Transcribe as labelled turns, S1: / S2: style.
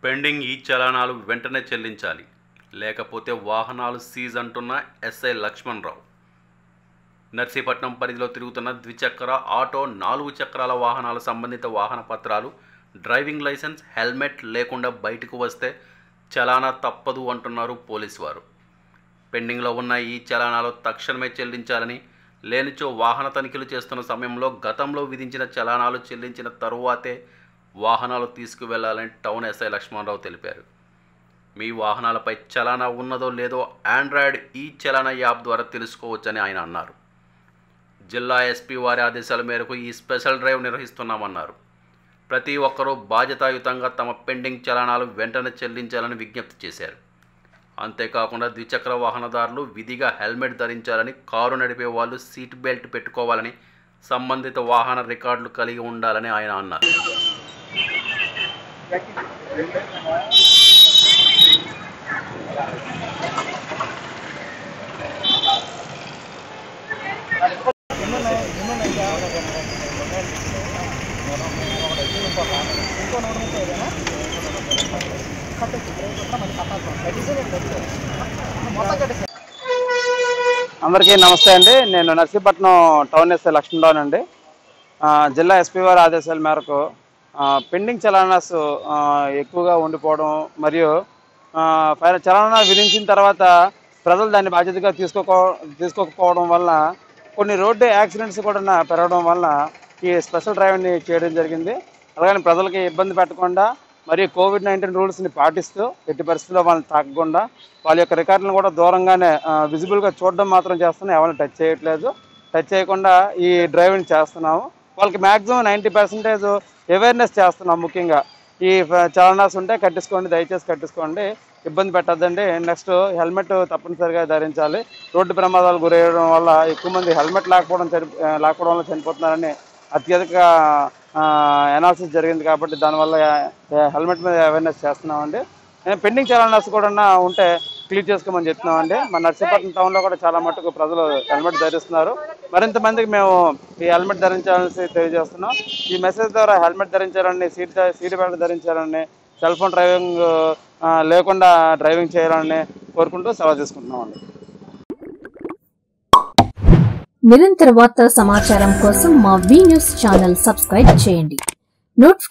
S1: pending ఈ చలానాలు వెంటనే చెల్లించాలి లేకపోతే వాహనాలు సీజ్ అంటున్న ఎస్ఐ లక్ష్మణ్ రావు నర్సీపట్నం పరిధిలో తిరుగుతున్న ద్విచక్ర ఆటో నాలుగు చక్రాల వాహనాల సంబంధిత వాహన పత్రాలు డ్రైవింగ్ లైసెన్స్ హెల్మెట్ లేకుండా బయటకు వస్తే చలానా తప్పదు అంటున్నారు పోలీసు వారు పెండింగ్లో ఉన్న ఈ చలానాలు తక్షణమే చెల్లించాలని లేనిచో వాహన తనిఖీలు చేస్తున్న సమయంలో గతంలో విధించిన చలానాలు చెల్లించిన తరువాతే వాహనాలు తీసుకువెళ్లాలని టౌన్ ఎస్ఐ లక్ష్మణరావు తెలిపారు మీ వాహనాలపై చలానా ఉన్నదో లేదో ఆండ్రాయిడ్ ఈ చలానా యాప్ ద్వారా తెలుసుకోవచ్చని ఆయన అన్నారు జిల్లా ఎస్పీ వారి ఆదేశాల మేరకు ఈ స్పెషల్ డ్రైవ్ నిర్వహిస్తున్నామన్నారు ప్రతి ఒక్కరూ బాధ్యతాయుతంగా తమ పెండింగ్ చలానాలు వెంటనే చెల్లించాలని విజ్ఞప్తి చేశారు అంతేకాకుండా ద్విచక్ర వాహనదారులు విధిగా హెల్మెట్ ధరించాలని కారు నడిపే వాళ్ళు సీట్ బెల్ట్ పెట్టుకోవాలని సంబంధిత వాహన రికార్డులు కలిగి ఉండాలని ఆయన అన్నారు
S2: అందరికీ నమస్తే అండి నేను నర్సీపట్నం టౌన్ ఎస్ఐ లక్ష్మణరావు అండి ఆ, జిల్లా ఎస్పీ వారి ఆదేశాల మేరకు ఆ, పెండింగ్ చలానాస్ ఆ, ఎక్కువగా ఉండిపోవడం మరియు ఆ, పైన చలానా విధించిన తర్వాత ప్రజలు దాన్ని బాధ్యతగా తీసుకోకో తీసుకోకపోవడం వల్ల కొన్ని రోడ్డు యాక్సిడెంట్స్ కూడా పెరగడం వల్ల ఈ స్పెషల్ డ్రైవ్ని చేయడం జరిగింది అలాగే ప్రజలకి ఇబ్బంది పెట్టకుండా మరియు కోవిడ్ నైన్టీన్ రూల్స్ని పాటిస్తూ ఎట్టి పరిస్థితుల్లో వాళ్ళని తాకకుండా వాళ్ళ యొక్క రికార్డులను కూడా దూరంగానే విజిబుల్గా చూడడం మాత్రం చేస్తున్నాం ఎవరిని టచ్ చేయట్లేదు టచ్ చేయకుండా ఈ డ్రైవింగ్ చేస్తున్నాము వాళ్ళకి మ్యాక్సిమం నైంటీ పర్సెంటేజ్ అవేర్నెస్ చేస్తున్నాం ముఖ్యంగా ఈ చలనాస్ ఉంటే కట్టించుకోండి దయచేసి కట్టించుకోండి ఇబ్బంది పెట్టద్దండి నెక్స్ట్ హెల్మెట్ తప్పనిసరిగా ధరించాలి రోడ్డు ప్రమాదాలు గురయ్యడం వల్ల ఎక్కువ మంది హెల్మెట్ లేకపోవడం చని ఆ, లేకపోవడం వల్ల చనిపోతున్నారని అత్యధిక అనాలిసిస్ జరిగింది కాబట్టి దానివల్ల హెల్మెట్ మీద అవేర్నెస్ చేస్తున్నామండి పెండింగ్ చలానాస్ కూడా ఉంటే క్లియర్ చేసుకోమని చెప్తున్నామండి మన నర్సీపట్నం టౌన్లో కూడా చాలా మటుకు ప్రజలు హెల్మెట్ ధరిస్తున్నారు మరింత మందికి మేము ఈ హెల్మెట్ ధరించాలని తెలియజేస్తున్నాం ఈ మెసేజ్ ద్వారా హెల్మెట్ ధరించాలని సీట్ సీట్ బెల్ట్ ధరించాలని సెల్ ఫోన్ డ్రైవింగ్ ఆ, లేకుండా డ్రైవింగ్ చేయాలని కోరుకుంటూ సెలవు తీసుకుంటున్నామండి
S3: నిరంతర వార్తా సమాచారం కోసం మా వి న్యూస్ ఛానల్ సబ్స్క్రైబ్ చేయండి నోట్